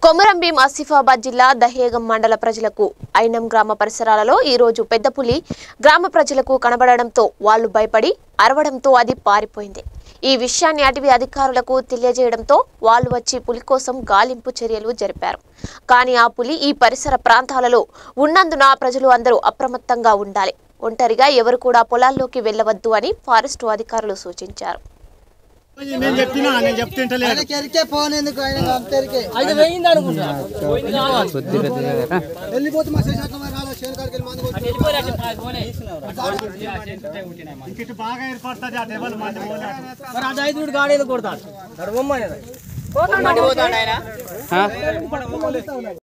కొమరంభీం ఆసిఫాబాద్ జిల్లా దహేగం మండల ప్రజలకు ఐనం గ్రామ పరిసరాలలో ఈ రోజు పెద్ద పులి గ్రామ ప్రజలకు కనబడడంతో వాళ్ళు భయపడి అరవడంతో అది పారిపోయింది ఈ విషయాన్ని అటవీ అధికారులకు తెలియజేయడంతో వాళ్ళు వచ్చి పులి కోసం గాలింపు చర్యలు జరిపారు కానీ ఆ పులి ఈ పరిసర ప్రాంతాలలో ఉన్నందున ప్రజలు అందరూ అప్రమత్తంగా ఉండాలి ఒంటరిగా ఎవరు కూడా పొలాల్లోకి వెళ్ళవద్దు అని ఫారెస్టు అధికారులు సూచించారు నేను చెప్పినా నేను చెప్తుంటలేదు ఆయనకి ఎరికే ఫోన్ ఎందుకు ఆయన అంతరికే అయితే వేయింది అనుకుంటా వెళ్ళిపోతే మా శేషాట్ల మరి రాలే చేను కాడికి వెళ్ళి మందు కొట్టి ఇంకిటి బాగా ఏర్పడుతుంది ఆ దెబ్బలు మంది పోలే. మరి ఆ దైతుడు గాడేది కొడతాడు బొమ్మ